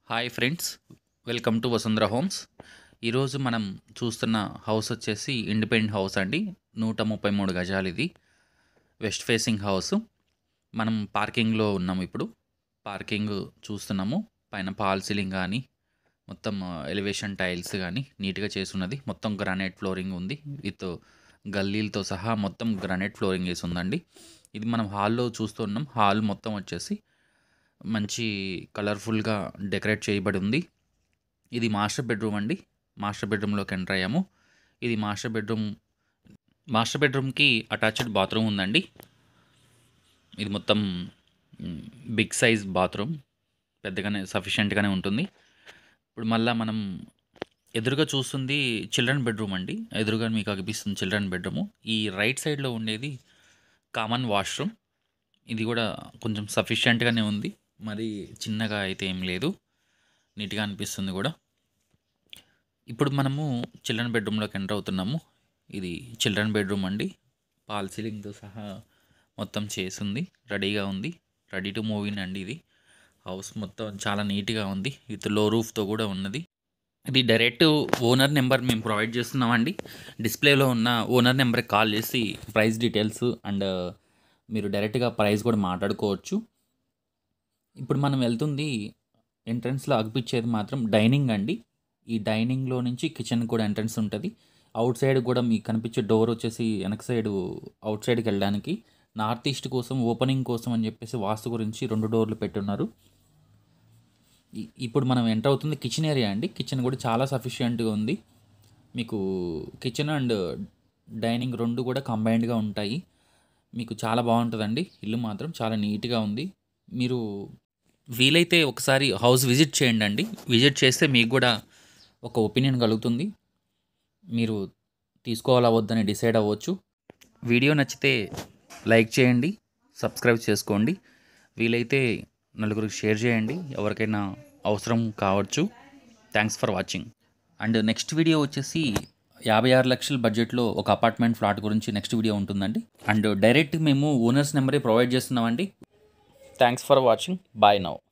hi friends welcome to Vasundhara homes ఈరోజు మనం చూస్తున్న హౌస్ వచ్చేసి ఇండిపెండెంట్ హౌస్ అండి నూట ముప్పై మూడు గజాలు ఇది వెస్ట్ ఫేసింగ్ హౌస్ మనం పార్కింగ్లో ఉన్నాము ఇప్పుడు పార్కింగ్ చూస్తున్నాము పైన పాల్ సీలింగ్ కానీ మొత్తం ఎలివేషన్ టైల్స్ కానీ నీట్గా చేస్తున్నది మొత్తం గ్రానైట్ ఫ్లోరింగ్ ఉంది విత్ గల్లీలతో సహా మొత్తం గ్రానైట్ ఫ్లోరింగ్ వేసి ఉందండి ఇది మనం హాల్లో చూస్తున్నాం హాల్ మొత్తం వచ్చేసి మంచి కలర్ఫుల్గా డెకరేట్ చేయబడి ఉంది ఇది మాస్టర్ బెడ్రూమ్ అండి మాస్టర్ బెడ్రూమ్లోకి ఎంటర్ అయ్యాము ఇది మాస్టర్ బెడ్రూమ్ మాస్టర్ బెడ్రూమ్కి అటాచ్డ్ బాత్రూమ్ ఉందండి ఇది మొత్తం బిగ్ సైజ్ బాత్రూమ్ పెద్దగానే సఫిషియెంట్గానే ఉంటుంది ఇప్పుడు మళ్ళీ మనం ఎదురుగా చూస్తుంది చిల్డ్రన్ బెడ్రూమ్ అండి ఎదురుగా మీకు అనిపిస్తుంది చిల్డ్రన్ బెడ్రూమ్ ఈ రైట్ సైడ్లో ఉండేది కామన్ వాష్రూమ్ ఇది కూడా కొంచెం సఫిషియెంట్గానే ఉంది మరి చిన్నగా అయితే ఏం లేదు నీట్గా అనిపిస్తుంది కూడా ఇప్పుడు మనము చిల్డ్రన్ బెడ్రూమ్లోకి ఎంటర్ అవుతున్నాము ఇది చిల్డ్రన్ బెడ్రూమ్ అండి పాల్ సీలింగ్తో సహా మొత్తం చేసింది రెడీగా ఉంది రెడీ టు మూవ్ ఇన్ అండి ఇది హౌస్ మొత్తం చాలా నీట్గా ఉంది విత్ లో రూఫ్తో కూడా ఉన్నది ఇది డైరెక్ట్ ఓనర్ నెంబర్ మేము ప్రొవైడ్ చేస్తున్నామండి డిస్ప్లేలో ఉన్న ఓనర్ నెంబర్కి కాల్ చేసి ప్రైస్ డీటెయిల్స్ అండ్ మీరు డైరెక్ట్గా ప్రైస్ కూడా మాట్లాడుకోవచ్చు ఇప్పుడు మనం వెళ్తుంది ఎంట్రన్స్లో అగిపించేది మాత్రం డైనింగ్ అండి ఈ డైనింగ్లో నుంచి కిచెన్ కూడా ఎంట్రన్స్ ఉంటుంది అవుట్ సైడ్ కూడా మీకు కనిపించే డోర్ వచ్చేసి వెనక సైడ్ అవుట్ సైడ్కి వెళ్ళడానికి నార్త్ ఈస్ట్ కోసం ఓపెనింగ్ కోసం అని చెప్పేసి వాస్తు గురించి రెండు డోర్లు పెట్టున్నారు ఇ- ఇప్పుడు మనం ఎంటర్ అవుతుంది కిచెన్ ఏరియా అండి కిచెన్ కూడా చాలా సఫిషియెంట్గా ఉంది మీకు కిచెన్ అండ్ డైనింగ్ రెండు కూడా కంబైన్డ్గా ఉంటాయి మీకు చాలా బాగుంటుందండి ఇల్లు మాత్రం చాలా నీట్గా ఉంది మీరు వీలైతే ఒకసారి హౌస్ విజిట్ చేయండి అండి విజిట్ చేస్తే మీకు కూడా ఒక ఒపీనియన్ కలుగుతుంది మీరు తీసుకోవాలా వద్దని డిసైడ్ అవ్వచ్చు వీడియో నచ్చితే లైక్ చేయండి సబ్స్క్రైబ్ చేసుకోండి వీలైతే నలుగురికి షేర్ చేయండి ఎవరికైనా అవసరం కావచ్చు thanks for watching and next video వచ్చేసి యాభై ఆరు లక్షల బడ్జెట్లో ఒక అపార్ట్మెంట్ ఫ్లాట్ గురించి నెక్స్ట్ వీడియో ఉంటుందండి అండ్ డైరెక్ట్ మేము ఓనర్స్ నెంబరే ప్రొవైడ్ చేస్తున్నామండి thanks for watching bye now